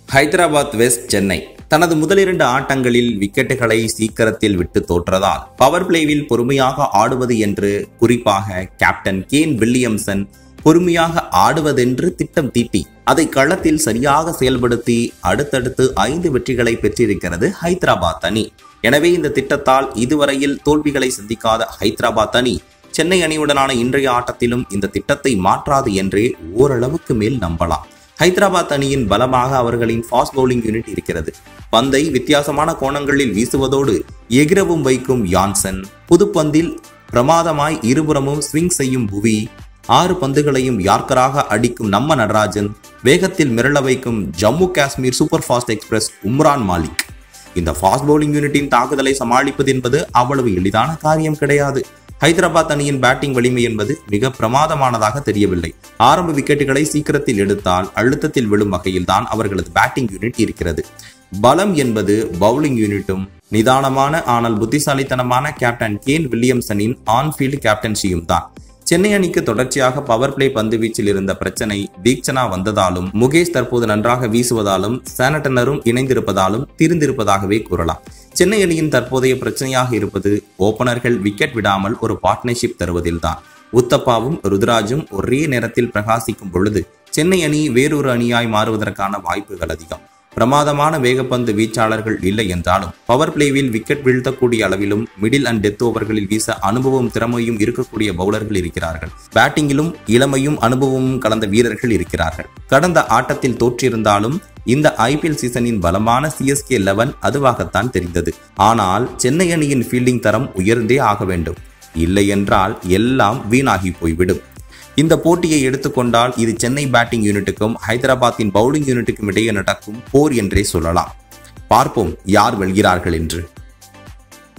Hyderabad west Chennai தனது முதலிரண்டு ஆட்டங்களில் விக்கெட்டுகளை சீக்கிரத்தில் விட்டு தோற்றதால் பவர் பிளேவில் பொறுமையாக ஆடுவது என்று குறிப்பாக கேப்டன் கேன் வில்லியம்சன் பொறுமையாக ஆடுவதென்று திட்டம் தீட்டி அதை களத்தில் சரியாக செயல்படுத்தி அடுத்தடுத்து ஐந்து வெற்றிகளை பெற்றிருக்கிறது ஹைதராபாத் அணி எனவே இந்த திட்டத்தால் இதுவரையில் தோல்விகளை சந்திக்காத ஹைதராபாத் அணி சென்னை அணியுடனான இன்றைய ஆட்டத்திலும் இந்த திட்டத்தை மாற்றாது என்றே ஓரளவுக்கு மேல் நம்பலாம் ஹைதராபாத் அணியின் பலமாக அவர்களின் ஃபாஸ்ட் பவுலிங் யூனிட் இருக்கிறது பந்தை வித்தியாசமான கோணங்களில் வீசுவதோடு எகிரவும் வைக்கும் யான்சன் புதுப்பந்தில் பிரமாதமாய் இருபுறமும் ஸ்விங் செய்யும் புவி ஆறு பந்துகளையும் யார்க்கராக அடிக்கும் நம்ம நடராஜன் வேகத்தில் மிரள வைக்கும் Jammu Kashmir super fast express Umran Malik இந்த ஃபாஸ்ட் பவுலிங் யூனிட்டின் தாக்குதலை சமாளிப்பது என்பது அவ்வளவு எளிதான காரியம் கிடையாது ஹைதராபாத் அணியின் பேட்டிங் வலிமை என்பது மிக பிரமாதமானதாக தெரியவில்லை ஆரம்ப விக்கெட்டுகளை சீக்கிரத்தில் எடுத்தால் அழுத்தத்தில் விழும் வகையில் தான் அவர்களது பேட்டிங் யூனிட் இருக்கிறது பலம் என்பது பவுலிங் யூனிட்டும் நிதானமான ஆனால் புத்திசாலித்தனமான கேப்டன் கேன் வில்லியம்சனின் ஆன்ஃபீல்டு கேப்டன்சியும் தான் சென்னை அணிக்கு தொடர்ச்சியாக பவர் பிளே பந்து வீச்சில் இருந்த பிரச்சனை தீக்ஷனா வந்ததாலும் முகேஷ் தற்போது நன்றாக வீசுவதாலும் சானட்டனரும் இணைந்திருப்பதாலும் தீர்ந்திருப்பதாகவே கூறலாம் சென்னை அணியின் தற்போதைய பிரச்சனையாக இருப்பது ஓபனர்கள் விக்கெட் விடாமல் ஒரு பார்ட்னர்ஷிப் தருவதில்தான் உத்தப்பாவும் ருத்ராஜும் ஒரே நேரத்தில் பிரகாசிக்கும் பொழுது சென்னை அணி வேறொரு அணியாய் மாறுவதற்கான வாய்ப்புகள் அதிகம் பிரமாதமான வேகப்பந்து வீச்சாளர்கள் இல்லை என்றாலும் பவர் பிளேவில் விக்கெட் வீழ்த்தக்கூடிய அளவிலும் மிடில் அண்ட் டெத் ஓவர்களில் வீச அனுபவம் திறமையும் இருக்கக்கூடிய பவுலர்கள் இருக்கிறார்கள் பேட்டிங்கிலும் இளமையும் அனுபவமும் கலந்த வீரர்கள் இருக்கிறார்கள் கடந்த ஆட்டத்தில் தோற்றிருந்தாலும் இந்த ஐபிஎல் சீசனின் பலமான சிஎஸ்கே லெவன் அதுவாகத்தான் தெரிந்தது ஆனால் சென்னை அணியின் ஃபீல்டிங் தரம் உயர்ந்தே ஆக வேண்டும் இல்லை என்றால் எல்லாம் வீணாகி போய்விடும் இந்த போட்டியை எடுத்துக்கொண்டால் இது சென்னை பேட்டிங் யூனிட்டுக்கும் ஹைதராபாத்தின் பவுலிங் யூனிட்டுக்கும் இடையே நடக்கும் போர் என்றே சொல்லலாம் பார்ப்போம் யார் வெல்கிறார்கள் என்று